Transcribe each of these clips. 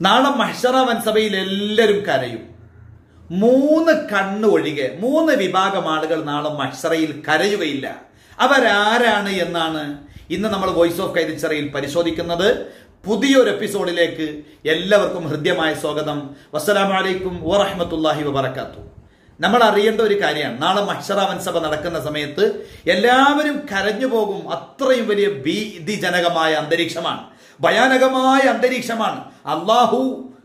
നാളെ മഹ്ഷറ വൻസഭയിൽ എല്ലാവരും കരയും മൂന്ന് കണ്ണ് ഒഴികെ മൂന്ന് വിഭാഗം ആളുകൾ നാളെ മഹ്ഷറയിൽ കരയുകയില്ല അവരാരാണ് എന്നാണ് ഇന്ന് നമ്മൾ വോയിസ് ഓഫ് കൈതിച്ചറയിൽ പരിശോധിക്കുന്നത് പുതിയൊരു എപ്പിസോഡിലേക്ക് എല്ലാവർക്കും ഹൃദ്യമായ സ്വാഗതം വസ്സലാമലൈക്കും വറഹമത്തല്ലാഹി വബർക്കാത്തു നമ്മൾ അറിയേണ്ട ഒരു കാര്യമാണ് നാളെ മഹ്ഷറ വൻസഭ നടക്കുന്ന സമയത്ത് എല്ലാവരും കരഞ്ഞു പോകും അത്രയും വലിയ ഭീതിജനകമായ അന്തരീക്ഷമാണ് ഭയാനകമായ അന്തരീക്ഷമാണ് അള്ളാഹു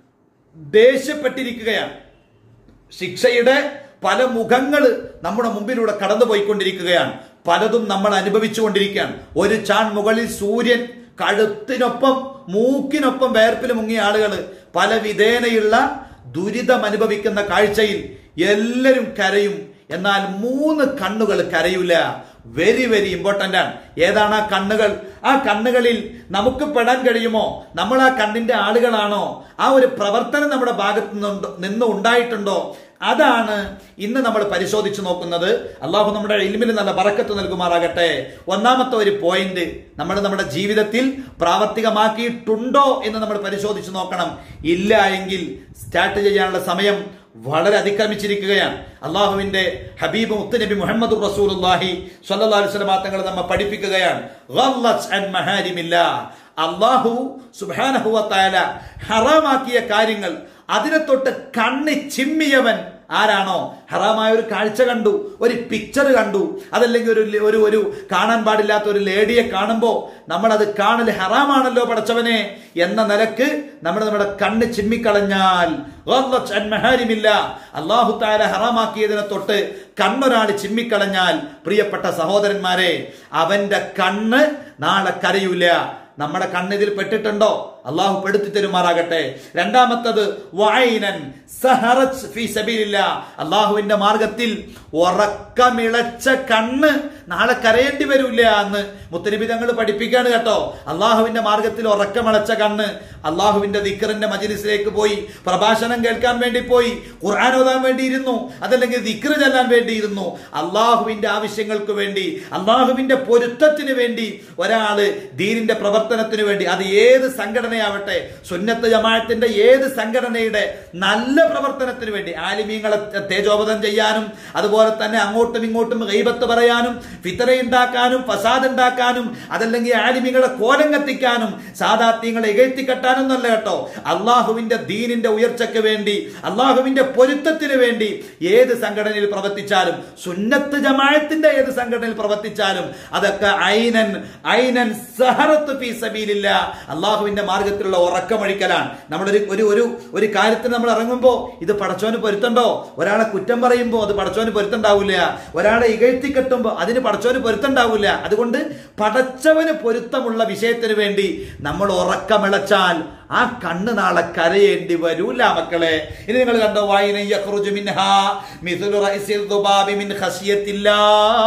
ദേഷ്യപ്പെട്ടിരിക്കുകയാണ് ശിക്ഷയുടെ പല മുഖങ്ങൾ നമ്മുടെ മുമ്പിലൂടെ കടന്നുപോയിക്കൊണ്ടിരിക്കുകയാണ് പലതും നമ്മൾ അനുഭവിച്ചുകൊണ്ടിരിക്കുകയാണ് ഒരു ചാൺ മുകളിൽ സൂര്യൻ കഴുത്തിനൊപ്പം മൂക്കിനൊപ്പം വേർപ്പിൽ മുങ്ങിയ ആളുകൾ പല വിധേനയുള്ള ദുരിതം അനുഭവിക്കുന്ന കാഴ്ചയിൽ എല്ലാവരും കരയും എന്നാൽ മൂന്ന് കണ്ണുകൾ കരയൂല വെരി വെരി ഇമ്പോർട്ടന്റ് ആണ് ഏതാണ് ആ കണ്ണുകൾ ആ കണ്ണുകളിൽ നമുക്ക് പെടാൻ കഴിയുമോ നമ്മൾ ആ കണ്ണിന്റെ ആളുകളാണോ ആ ഒരു പ്രവർത്തനം നമ്മുടെ ഭാഗത്ത് നിന്നുണ്ടോ നിന്ന് ഉണ്ടായിട്ടുണ്ടോ അതാണ് ഇന്ന് നമ്മൾ പരിശോധിച്ചു നോക്കുന്നത് അള്ളാഹു നമ്മുടെ ഇൽമിൽ നല്ല ബറക്കത്ത് നൽകുമാറാകട്ടെ ഒന്നാമത്തെ ഒരു പോയിന്റ് നമ്മൾ നമ്മുടെ ജീവിതത്തിൽ പ്രാവർത്തികമാക്കിയിട്ടുണ്ടോ എന്ന് നമ്മൾ പരിശോധിച്ചു നോക്കണം ഇല്ല എങ്കിൽ സ്റ്റാർട്ട് ചെയ്യാനുള്ള സമയം വളരെ അതിക്രമിച്ചിരിക്കുകയാണ് അള്ളാഹുവിന്റെ ഹബീബ് മുത്തുനബി മുഹമ്മദ് റസൂലുല്ലാഹി സ്വല്ലല്ലാഹു അലൈഹി വസല്ലം തങ്ങൾ നമ്മെ പഠിപ്പിക്കുകയാണ് ഗല്ലസ് അൻ മഹാരിമില്ല അള്ളാഹു സുബ്ഹാനഹു വതആല ഹറാമാക്കിയ കാര്യങ്ങൾ അതിനെ തൊട്ട് കണ്ണി ചിമ്മിയവൻ ആരാണോ ഹറാമായ ഒരു കാഴ്ച കണ്ടു ഒരു പിക്ചർ കണ്ടു അതല്ലെങ്കിൽ ഒരു ഒരു ഒരു കാണാൻ പാടില്ലാത്ത ഒരു ലേഡിയെ കാണുമ്പോൾ നമ്മൾ അത് കാണൽ ഹറാമാണല്ലോ പടച്ചവനെ എന്ന നിലക്ക് നമ്മൾ നമ്മുടെ കണ്ണ് ചിമ്മിക്കളഞ്ഞാൽ മഹാരിമില്ല അള്ളാഹു താല ഹറാമാക്കിയതിനെ തൊട്ട് കണ്ണൊരാൾ ചിമ്മിക്കളഞ്ഞാൽ പ്രിയപ്പെട്ട സഹോദരന്മാരെ അവന്റെ കണ്ണ് നാളെ കരയൂല നമ്മുടെ കണ്ണിതിൽ പെട്ടിട്ടുണ്ടോ അള്ളാഹു പെടുത്തി തരുമാറാകട്ടെ രണ്ടാമത്തത് വൈനൻ അള്ളാഹുവിന്റെ മാർഗത്തിൽ ഉറക്കമിളച്ച കണ്ണ് നാളെ കരയേണ്ടി വരില്ല എന്ന് മുത്തനബി തങ്ങൾ പഠിപ്പിക്കാണ് കേട്ടോ അള്ളാഹുവിന്റെ മാർഗത്തിൽ ഉറക്കമിളച്ച കണ്ണ് അള്ളാഹുവിന്റെ ദിക്കറിന്റെ മജിലിസിലേക്ക് പോയി പ്രഭാഷണം കേൾക്കാൻ വേണ്ടി പോയി ഖുർആൻ ഓതാൻ വേണ്ടി ഇരുന്നു അതല്ലെങ്കിൽ ദിക്കറ് ചെല്ലാൻ വേണ്ടി ഇരുന്നു അള്ളാഹുവിന്റെ ആവശ്യങ്ങൾക്ക് വേണ്ടി അള്ളാഹുവിന്റെ പൊരുത്തത്തിന് വേണ്ടി ഒരാള് ദീനിന്റെ പ്രവർത്തനത്തിന് വേണ്ടി അത് ഏത് സംഘടനയാവട്ടെ സുന്നത്ത് ജമാഅത്തിന്റെ ഏത് സംഘടനയുടെ നല്ല പ്രവർത്തനത്തിന് വേണ്ടി ആലിമീങ്ങളെ തേജോപതം ചെയ്യാനും അതുപോലെ തന്നെ അങ്ങോട്ടും ഇങ്ങോട്ടും ഗൈബത്ത് പറയാനും ഫിത്തറ ഉണ്ടാക്കാനും ഫസാദ് ഉണ്ടാക്കാനും അതല്ലെങ്കിൽ ആലിമികളെ കോലം കത്തിക്കാനും സാധാത്യങ്ങളെ ഇകഴ്ത്തിക്കെട്ടാനും എന്നല്ല കേട്ടോ അള്ളാഹുവിന്റെ ദീനിന്റെ ഉയർച്ചയ്ക്ക് വേണ്ടി അള്ളാഹുവിന്റെ പൊരുത്തത്തിന് വേണ്ടി ഏത് സംഘടനയിൽ പ്രവർത്തിച്ചാലും സുന്നത്ത് ജമായത്തിന്റെ ഏത് സംഘടനയിൽ പ്രവർത്തിച്ചാലും അതൊക്കെ ഐനൻ ഐനൻ സഹറത്ത് ഫീ സബീലില്ല അള്ളാഹുവിന്റെ മാർഗത്തിലുള്ള ഉറക്കമൊഴിക്കലാണ് നമ്മളൊരു ഒരു ഒരു ഒരു കാര്യത്തിന് നമ്മൾ ഇറങ്ങുമ്പോൾ ഇത് പടച്ചോന് പൊരുത്തണ്ടോ ഒരാളെ കുറ്റം പറയുമ്പോൾ അത് പടച്ചോന് പൊരുത്തണ്ടാവില്ല ഒരാളെ ഇകഴ്ത്തി കെട്ടുമ്പോൾ അതിന് പടച്ചോന് പൊരുത്തണ്ടാവില്ല അതുകൊണ്ട് പടച്ചവന് പൊരുത്തമുള്ള വിഷയത്തിന് വേണ്ടി നമ്മൾ ഉറക്കമിളച്ചാൽ ആ കണ്ണ് നാളെ കരയേണ്ടി വരൂല മക്കളെ ഇനി നിങ്ങൾ കണ്ടോ വായന യഖ്റുജു മിൻഹാ മിഥുലു റൈസിൽ ദുബാബി മിൻ ഖശിയത്തില്ലാ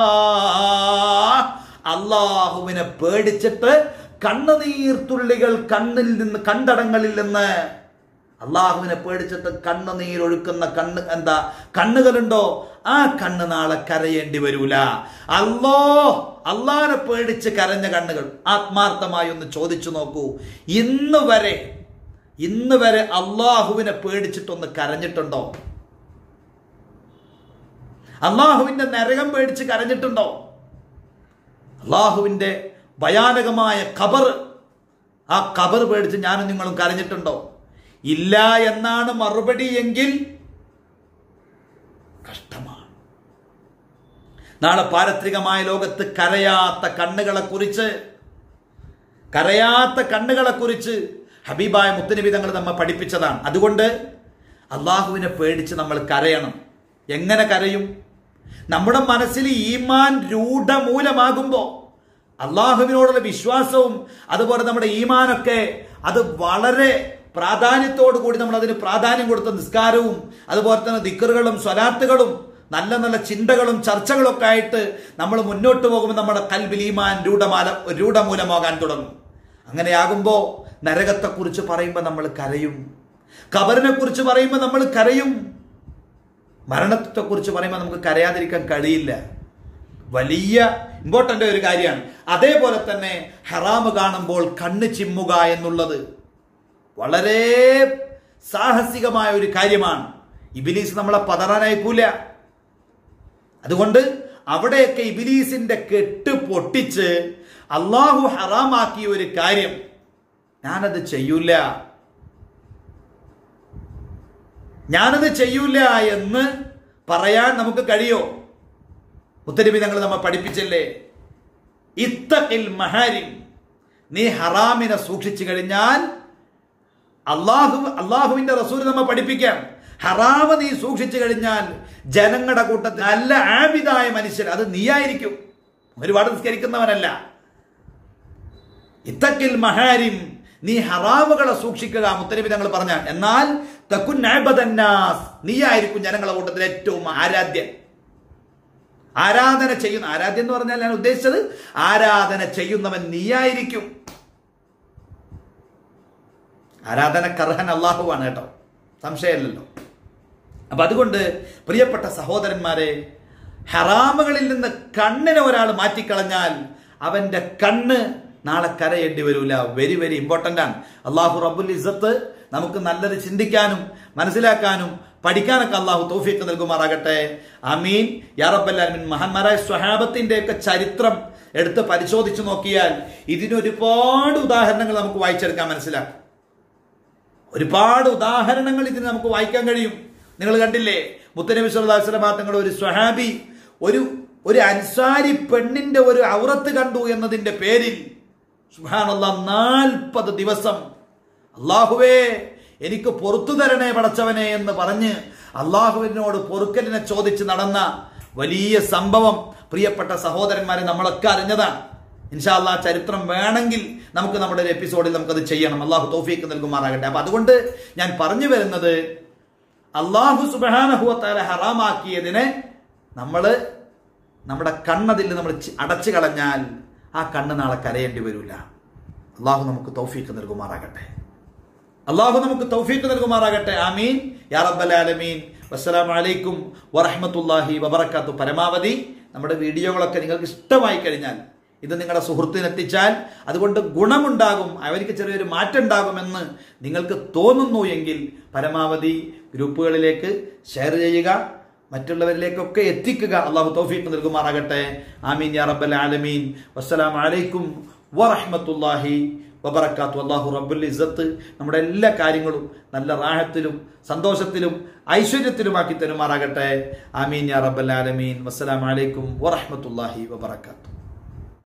അള്ളാഹുവിനെ പേടിച്ചിട്ട് കണ്ണുനീർത്തുള്ളികൾ കണ്ണിൽ നിന്ന് കണ്ടടങ്ങളിൽ നിന്ന് അള്ളാഹുവിനെ പേടിച്ചിട്ട് കണ്ണുനീരൊഴുക്കുന്ന കണ്ണ് എന്താ കണ്ണുകളുണ്ടോ ആ കണ്ണ് നാളെ കരയേണ്ടി വരൂല അല്ലോ അള്ളാഹിനെ പേടിച്ച് കരഞ്ഞ കണ്ണുകൾ ആത്മാർത്ഥമായി ഒന്ന് ചോദിച്ചു നോക്കൂ ഇന്ന് വരെ ഇന്ന് വരെ അള്ളാഹുവിനെ പേടിച്ചിട്ടൊന്ന് കരഞ്ഞിട്ടുണ്ടോ അള്ളാഹുവിന്റെ നരകം പേടിച്ച് കരഞ്ഞിട്ടുണ്ടോ അള്ളാഹുവിന്റെ ഭയാനകമായ ഖബർ ആ ഖബർ പേടിച്ച് ഞാനും നിങ്ങളും കരഞ്ഞിട്ടുണ്ടോ ഇല്ല എന്നാണ് മറുപടി എങ്കിൽ കഷ്ടമാണ് നാളെ പാരത്രികമായ ലോകത്ത് കരയാത്ത കണ്ണുകളെ കുറിച്ച് കരയാത്ത കണ്ണുകളെ കുറിച്ച് ഹബീബായ മുത്തനബി തങ്ങൾ നമ്മെ പഠിപ്പിച്ചതാണ് അതുകൊണ്ട് അള്ളാഹുവിനെ പേടിച്ച് നമ്മൾ കരയണം എങ്ങനെ കരയും നമ്മുടെ മനസ്സിൽ ഈമാൻ രൂഢമൂലമാകുമ്പോൾ അള്ളാഹുവിനോടുള്ള വിശ്വാസവും അതുപോലെ നമ്മുടെ ഈമാനൊക്കെ അത് വളരെ പ്രാധാന്യത്തോടു കൂടി നമ്മൾ അതിന് പ്രാധാന്യം കൊടുത്ത നിസ്കാരവും അതുപോലെ തന്നെ ദിക്കറുകളും സ്വലാത്തുകളും നല്ല നല്ല ചിന്തകളും ചർച്ചകളൊക്കെ ആയിട്ട് നമ്മൾ മുന്നോട്ട് പോകുമ്പോൾ നമ്മുടെ കൽബിൽ ഈമാൻ രൂഢമാല രൂഢമൂലമാകാൻ തുടങ്ങും അങ്ങനെയാകുമ്പോൾ നരകത്തെക്കുറിച്ച് പറയുമ്പോൾ നമ്മൾ കരയും കബറിനെ കുറിച്ച് പറയുമ്പോൾ നമ്മൾ കരയും മരണത്തെക്കുറിച്ച് പറയുമ്പോൾ നമുക്ക് കരയാതിരിക്കാൻ കഴിയില്ല വലിയ ഇമ്പോർട്ടൻ്റ് ഒരു കാര്യമാണ് അതേപോലെ തന്നെ ഹറാമ് കാണുമ്പോൾ കണ്ണ് ചിമ്മുക എന്നുള്ളത് വളരെ സാഹസികമായ ഒരു കാര്യമാണ് ഇബിലീസ് നമ്മളെ പതറാനയക്കൂല അതുകൊണ്ട് അവിടെയൊക്കെ ഇബിലീസിന്റെ കെട്ട് പൊട്ടിച്ച് അള്ളാഹു ഹറാമാക്കിയ ഒരു കാര്യം ഞാനത് ചെയ്യൂല ഞാനത് ചെയ്യൂല എന്ന് പറയാൻ നമുക്ക് കഴിയോ മുത്തരബി ഞങ്ങൾ നമ്മെ പഠിപ്പിച്ചല്ലേ ഇത്തക്കിൽ മഹാരിം നീ ഹറാമിനെ സൂക്ഷിച്ചു കഴിഞ്ഞാൽ അള്ളാഹു അള്ളാഹുവിന്റെ റസൂൽ നമ്മെ പഠിപ്പിക്കാം ഹറാമ് നീ സൂക്ഷിച്ചു കഴിഞ്ഞാൽ ജനങ്ങളുടെ കൂട്ടത്തിൽ നല്ല ആബിദായ മനുഷ്യർ അത് നീയായിരിക്കും ഒരുപാട് നിസ്കരിക്കുന്നവനല്ല ഇത്തക്കിൽ മഹാരിം നീ ഹറാമുകളെ സൂക്ഷിക്കുക മുത്തരബി തങ്ങൾ പറഞ്ഞ എന്നാൽ തക്കുൻ ആബദന്നാസ് നീയായിരിക്കും ജനങ്ങളുടെ കൂട്ടത്തിൽ ഏറ്റവും ആരാധ്യൻ ആരാധന ചെയ്യുന്ന ആരാധ്യം എന്ന് പറഞ്ഞാൽ ഞാൻ ഉദ്ദേശിച്ചത് ആരാധന ചെയ്യുന്നവൻ നീയായിരിക്കും ആരാധന കർഹൻ അള്ളാഹുവാണ് കേട്ടോ സംശയമില്ലല്ലോ അപ്പൊ അതുകൊണ്ട് പ്രിയപ്പെട്ട സഹോദരന്മാരെ ഹറാമുകളിൽ നിന്ന് കണ്ണിനെ ഒരാൾ മാറ്റിക്കളഞ്ഞാൽ അവന്റെ കണ്ണ് നാളെ കരയേണ്ടി വരൂല വെരി വെരി ഇമ്പോർട്ടന്റ് ആണ് അള്ളാഹു റബ്ബുൽ ഇസത്ത് നമുക്ക് നല്ലത് ചിന്തിക്കാനും മനസ്സിലാക്കാനും പഠിക്കാനൊക്കെ അള്ളാഹു തൗഫീഖ് നൽകുമാറാകട്ടെ അമീൻ യാറബല്ലാമിൻ മഹാന്മാരായ സ്വഹാബത്തിന്റെ ഒക്കെ ചരിത്രം എടുത്ത് പരിശോധിച്ചു നോക്കിയാൽ ഇതിനൊരുപാട് ഉദാഹരണങ്ങൾ നമുക്ക് വായിച്ചെടുക്കാൻ മനസ്സിലാക്കും ഒരുപാട് ഉദാഹരണങ്ങൾ ഇതിന് നമുക്ക് വായിക്കാൻ കഴിയും നിങ്ങൾ കണ്ടില്ലേ മുത്തനബി സ്വല്ലാസ്ലമാ തങ്ങൾ ഒരു സ്വഹാബി ഒരു ഒരു അൻസാരി പെണ്ണിന്റെ ഒരു ഔറത്ത് കണ്ടു എന്നതിന്റെ പേരിൽ സുഹാനുള്ള നാൽപ്പത് ദിവസം അള്ളാഹുവേ എനിക്ക് പൊറത്തു തരണേ പടച്ചവനെ എന്ന് പറഞ്ഞ് അള്ളാഹുവിനോട് പൊറുക്കലിനെ ചോദിച്ച് നടന്ന വലിയ സംഭവം പ്രിയപ്പെട്ട സഹോദരന്മാരെ നമ്മളൊക്കെ അറിഞ്ഞതാണ് ഇൻഷാല്ലാ ചരിത്രം വേണമെങ്കിൽ നമുക്ക് നമ്മുടെ ഒരു എപ്പിസോഡിൽ നമുക്കത് ചെയ്യണം അള്ളാഹു തോഫീക്ക് നൽകുമാറാകട്ടെ അപ്പൊ അതുകൊണ്ട് ഞാൻ പറഞ്ഞു വരുന്നത് അള്ളാഹു സുബാനഹുവത്താല ഹറാമാക്കിയതിനെ നമ്മൾ നമ്മുടെ കണ്ണതിൽ നമ്മൾ ചി- അടച്ചു കളഞ്ഞാൽ ആ കണ്ണ് നാളെ കരയേണ്ടി വരില്ല അള്ളാഹു നമുക്ക് തൗഫീക്ക് നൽകുമാറാകട്ടെ അള്ളാഹു നമുക്ക് തൗഫീക്ക് നൽകുമാറാകട്ടെ ആമീൻ യാ റബ്ബൽ ആലമീൻ വസ്സലാമു അലൈക്കും വറഹ്മത്തുള്ളാഹി വബറകാത്തു പരമാവധി നമ്മുടെ വീഡിയോകളൊക്കെ നിങ്ങൾക്ക് ഇഷ്ടമായി കഴിഞ്ഞാൽ ഇത് നിങ്ങളുടെ സുഹൃത്തിന് എത്തിച്ചാൽ അതുകൊണ്ട് ഗുണമുണ്ടാകും അവർക്ക് ചെറിയൊരു മാറ്റം ഉണ്ടാകുമെന്ന് നിങ്ങൾക്ക് തോന്നുന്നു എങ്കിൽ പരമാവധി ഗ്രൂപ്പുകളിലേക്ക് ഷെയർ ചെയ്യുക മറ്റുള്ളവരിലേക്കൊക്കെ എത്തിക്കുക അള്ളാഹു തൗഫീഖ് നൽകുമാറാകട്ടെ ആമീൻ യാ റബ്ബൽ ആലമീൻ വസ്സലാമു അലൈക്കും വറഹ്മത്തുള്ളാഹി വബറക്കാത്തു അള്ളാഹു റബ്ബുൽ ഇസ്സത്ത് നമ്മുടെ എല്ലാ കാര്യങ്ങളും നല്ല റാഹത്തിലും സന്തോഷത്തിലും ഐശ്വര്യത്തിലുമാക്കി തരുമാറാകട്ടെ ആമീൻ യാ റബ്ബൽ ആലമീൻ വസ്സലാമു അലൈക്കും വറഹ്മത്തുള്ളാഹി വബറക്കാത്തു